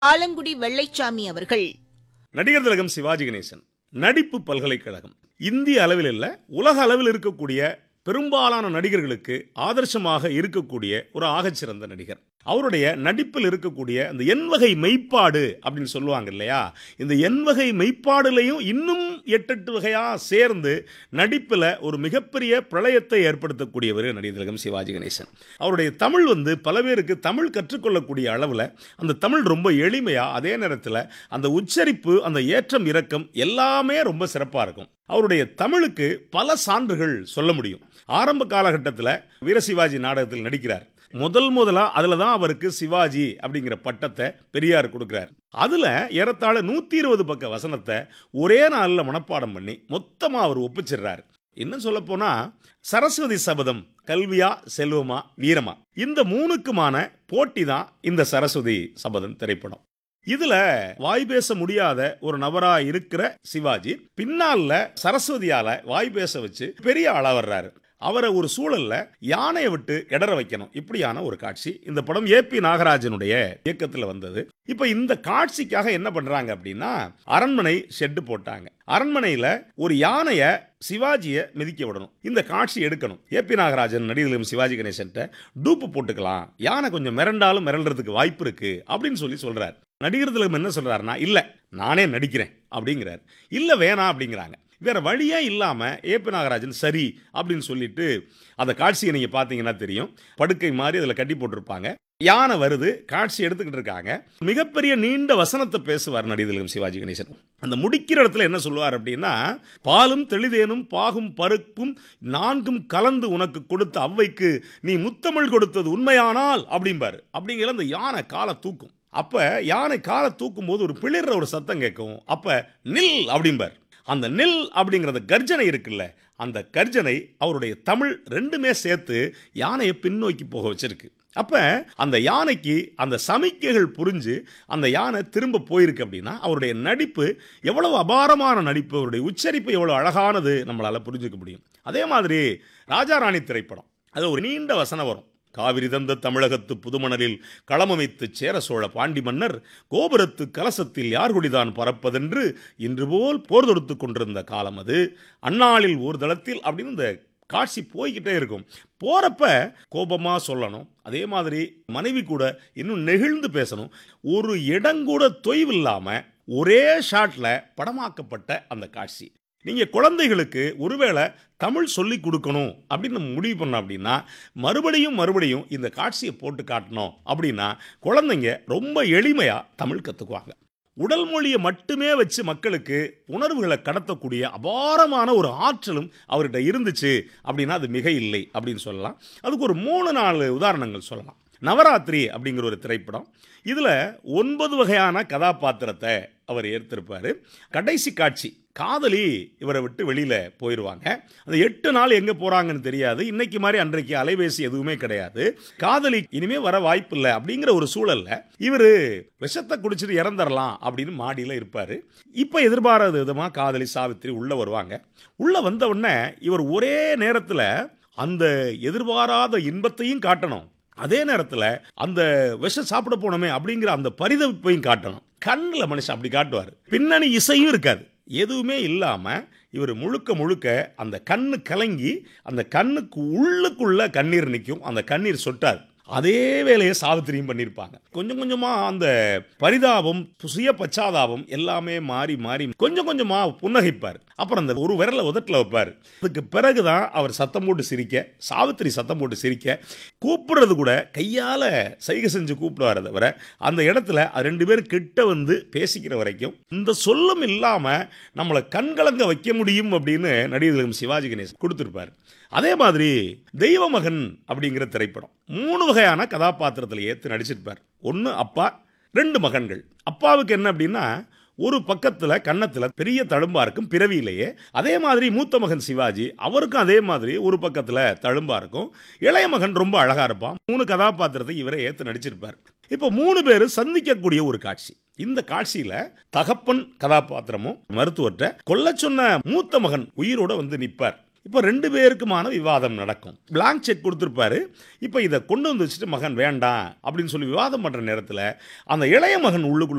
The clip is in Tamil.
ஆலங்குடி வெள்ளைச்சாமி அவர்கள் நடிகர் திலகம் சிவாஜி கணேசன் நடிப்பு பல்கலைக்கழகம் இந்திய அளவில் இல்ல உலக அளவில் இருக்கக்கூடிய பெரும்பாலான நடிகர்களுக்கு ஆதர்சமாக இருக்கக்கூடிய ஒரு ஆகச்சிறந்த நடிகர் அவருடைய நடிப்பில் இருக்கக்கூடிய அந்த எண்வகை மெய்ப்பாடு அப்படின்னு சொல்லுவாங்க இல்லையா இந்த எண்வகை மெய்ப்பாடுலையும் இன்னும் எட்டெட்டு வகையா சேர்ந்து நடிப்பில் ஒரு மிகப்பெரிய பிரளயத்தை ஏற்படுத்தக்கூடியவர் நடிகர் திலகம் சிவாஜி கணேசன் அவருடைய தமிழ் வந்து பல பேருக்கு தமிழ் கற்றுக்கொள்ளக்கூடிய அளவில் அந்த தமிழ் ரொம்ப எளிமையாக அதே நேரத்தில் அந்த உச்சரிப்பு அந்த ஏற்றம் இறக்கம் எல்லாமே ரொம்ப சிறப்பாக இருக்கும் அவருடைய தமிழுக்கு பல சான்றுகள் சொல்ல முடியும் ஆரம்ப காலகட்டத்தில் வீரசிவாஜி நாடகத்தில் நடிக்கிறார் முதல் முதலா அதுல தான் அவருக்கு சிவாஜி அப்படிங்கிற பட்டத்தை பெரியார் கொடுக்கிறார் அதுல ஏறத்தாழ நூத்தி இருபது பக்க வசனத்தை ஒரே நாளில் மனப்பாடம் பண்ணி மொத்தமா அவர் ஒப்பிச்சிடுறாரு இன்னும் சொல்ல போனா சரஸ்வதி சபதம் கல்வியா செல்வமா வீரமா இந்த மூணுக்குமான போட்டி தான் இந்த சரஸ்வதி சபதம் திரைப்படம் இதுல வாய் பேச முடியாத ஒரு நபரா இருக்கிற சிவாஜி பின்னால சரஸ்வதியால வாய் பேச வச்சு பெரிய ஆளா வர்றாரு அவரை ஒரு சூழல்ல யானையை விட்டு இடற வைக்கணும் இப்படியான ஒரு காட்சி இந்த படம் ஏபி நாகராஜனுடைய இயக்கத்தில் வந்தது இப்ப இந்த காட்சிக்காக என்ன பண்றாங்க அப்படின்னா அரண்மனை ஷெட்டு போட்டாங்க அரண்மனையில ஒரு யானைய சிவாஜியை மிதிக்க விடணும் இந்த காட்சி எடுக்கணும் ஏபி நாகராஜன் நடிகர்களும் சிவாஜி கணேசன்ட்ட டூப்பு போட்டுக்கலாம் யானை கொஞ்சம் மிரண்டாலும் மிரள்றதுக்கு வாய்ப்பு இருக்கு அப்படின்னு சொல்லி சொல்றாரு நடிகர் திலகம் என்ன சொல்றாருன்னா இல்ல நானே நடிக்கிறேன் அப்படிங்கிறார் இல்ல வேணாம் அப்படிங்கிறாங்க வேற வழியே இல்லாம ஏபி நாகராஜன் சரி அப்படின்னு சொல்லிட்டு அந்த காட்சியை நீங்க பாத்தீங்கன்னா தெரியும் படுக்கை மாதிரி அதுல கட்டி போட்டிருப்பாங்க யானை வருது காட்சி எடுத்துக்கிட்டு இருக்காங்க மிகப்பெரிய நீண்ட வசனத்தை பேசுவார் நடிகர்களும் சிவாஜி கணேசன் அந்த முடிக்கிற இடத்துல என்ன சொல்லுவார் அப்படின்னா பாலும் தெளிதேனும் பாகும் பருப்பும் நான்கும் கலந்து உனக்கு கொடுத்த அவ்வைக்கு நீ முத்தமிழ் கொடுத்தது உண்மையானால் அப்படிம்பாரு அப்படிங்கிற அந்த யானை காலை தூக்கும் அப்ப யானை காலை தூக்கும் போது ஒரு பிளிர்ற ஒரு சத்தம் கேட்கும் அப்ப நில் அப்படிம்பார் அந்த நில் அப்படிங்கிறத கர்ஜனை இருக்குல்ல அந்த கர்ஜனை அவருடைய தமிழ் ரெண்டுமே சேர்த்து யானையை பின்னோக்கி போக வச்சிருக்கு அப்ப அந்த யானைக்கு அந்த சமிக்கைகள் புரிஞ்சு அந்த யானை திரும்ப போயிருக்கு அப்படின்னா அவருடைய நடிப்பு எவ்வளவு அபாரமான நடிப்பு அவருடைய உச்சரிப்பு எவ்வளவு அழகானது நம்மளால புரிஞ்சுக்க முடியும் அதே மாதிரி ராஜாராணி திரைப்படம் அது ஒரு நீண்ட வசனம் வரும் காவிரி தந்த தமிழகத்து புதுமணலில் களமமைத்து சேர சோழ பாண்டி மன்னர் கோபுரத்து கலசத்தில் யார் குடிதான் பறப்பதென்று இன்று போல் போர் தொடுத்து கொண்டிருந்த காலம் அது அந்நாளில் ஒரு தளத்தில் அப்படின்னு இந்த காட்சி போய்கிட்டே இருக்கும் போறப்ப கோபமா சொல்லணும் அதே மாதிரி மனைவி கூட இன்னும் நெகிழ்ந்து பேசணும் ஒரு இடங்கூட தொய்வில்லாம ஒரே ஷாட்ல படமாக்கப்பட்ட அந்த காட்சி நீங்க குழந்தைகளுக்கு ஒருவேளை தமிழ் சொல்லி கொடுக்கணும் அப்படின்னு நம்ம முடிவு பண்ணோம் அப்படின்னா மறுபடியும் மறுபடியும் இந்த காட்சியை போட்டு காட்டணும் அப்படின்னா குழந்தைங்க ரொம்ப எளிமையா தமிழ் கத்துக்குவாங்க உடல் மொழியை மட்டுமே வச்சு மக்களுக்கு உணர்வுகளை கடத்தக்கூடிய அபாரமான ஒரு ஆற்றலும் அவர்கிட்ட இருந்துச்சு அப்படின்னா அது மிக இல்லை அப்படின்னு சொல்லலாம் அதுக்கு ஒரு மூணு நாலு உதாரணங்கள் சொல்லலாம் நவராத்திரி அப்படிங்கிற ஒரு திரைப்படம் இதில் ஒன்பது வகையான கதாபாத்திரத்தை அவர் ஏற்றிருப்பார் கடைசி காட்சி காதலி இவரை விட்டு வெளியில் போயிடுவாங்க அந்த எட்டு நாள் எங்கே போகிறாங்கன்னு தெரியாது இன்னைக்கு மாதிரி அன்றைக்கு அலைபேசி எதுவுமே கிடையாது காதலி இனிமே வர வாய்ப்பு இல்லை அப்படிங்கிற ஒரு சூழல்ல இவர் விஷத்தை குடிச்சிட்டு இறந்துடலாம் அப்படின்னு மாடியில் இருப்பார் இப்போ எதிர்பாராத விதமாக காதலி சாவித்திரி உள்ளே வருவாங்க உள்ளே வந்த உடனே இவர் ஒரே நேரத்தில் அந்த எதிர்பாராத இன்பத்தையும் காட்டணும் அதே நேரத்தில் அந்த விஷம் சாப்பிட போனோமே அப்படிங்கிற அந்த பரிதவிப்பையும் காட்டணும் கண்ணில் மனுஷன் அப்படி காட்டுவார் பின்னணி இசையும் இருக்காது எதுவுமே இல்லாமல் இவர் முழுக்க முழுக்க அந்த கண்ணு கலங்கி அந்த கண்ணுக்கு உள்ளுக்குள்ள கண்ணீர் நிற்கும் அந்த கண்ணீர் சொட்டாது அதே வேலையை சாவித்திரியும் பண்ணியிருப்பாங்க கொஞ்சம் கொஞ்சமாக அந்த பரிதாபம் சுய பச்சாதாபம் எல்லாமே மாறி மாறி கொஞ்சம் கொஞ்சமாக புன்னகைப்பார் அப்புறம் அந்த ஒரு விரலை உதட்டில் வைப்பார் அதுக்கு பிறகுதான் அவர் சத்தம் போட்டு சிரிக்க சாவித்திரி சத்தம் போட்டு சிரிக்க கூப்பிடுறது கூட கையால் சைகை செஞ்சு கூப்பிடுவார் தவிர அந்த இடத்துல அது ரெண்டு பேரும் கிட்ட வந்து பேசிக்கிற வரைக்கும் இந்த சொல்லும் இல்லாமல் நம்மளை கண்கலங்க வைக்க முடியும் அப்படின்னு நடிகர்களும் சிவாஜி கணேசன் கொடுத்துருப்பார் அதே மாதிரி தெய்வமகன் அப்படிங்கிற திரைப்படம் மூணு வகையான கதாபாத்திரத்தில் ஏற்று நடிச்சிருப்பார் ஒன்று அப்பா ரெண்டு மகன்கள் அப்பாவுக்கு என்ன அப்படின்னா ஒரு பக்கத்தில் கன்னத்தில் பெரிய தழும்பா இருக்கும் பிறவியிலேயே அதே மாதிரி மூத்த மகன் சிவாஜி அவருக்கும் அதே மாதிரி ஒரு பக்கத்தில் தழும்பா இருக்கும் இளைய மகன் ரொம்ப அழகா இருப்பான் மூணு கதாபாத்திரத்தை இவரை ஏற்று நடிச்சிருப்பார் இப்போ மூணு பேர் சந்திக்கக்கூடிய ஒரு காட்சி இந்த காட்சியில தகப்பன் கதாபாத்திரமும் மருத்துவர்கிட்ட கொல்ல சொன்ன மூத்த மகன் உயிரோட வந்து நிற்பார் இப்போ ரெண்டு பேருக்குமான விவாதம் நடக்கும் பிளாங்க் செக் கொடுத்துருப்பாரு இப்போ இதை கொண்டு வந்து வச்சுட்டு மகன் வேண்டாம் அப்படின்னு சொல்லி விவாதம் பண்ணுற நேரத்தில் அந்த இளைய மகன் உள்ளுக்குள்ள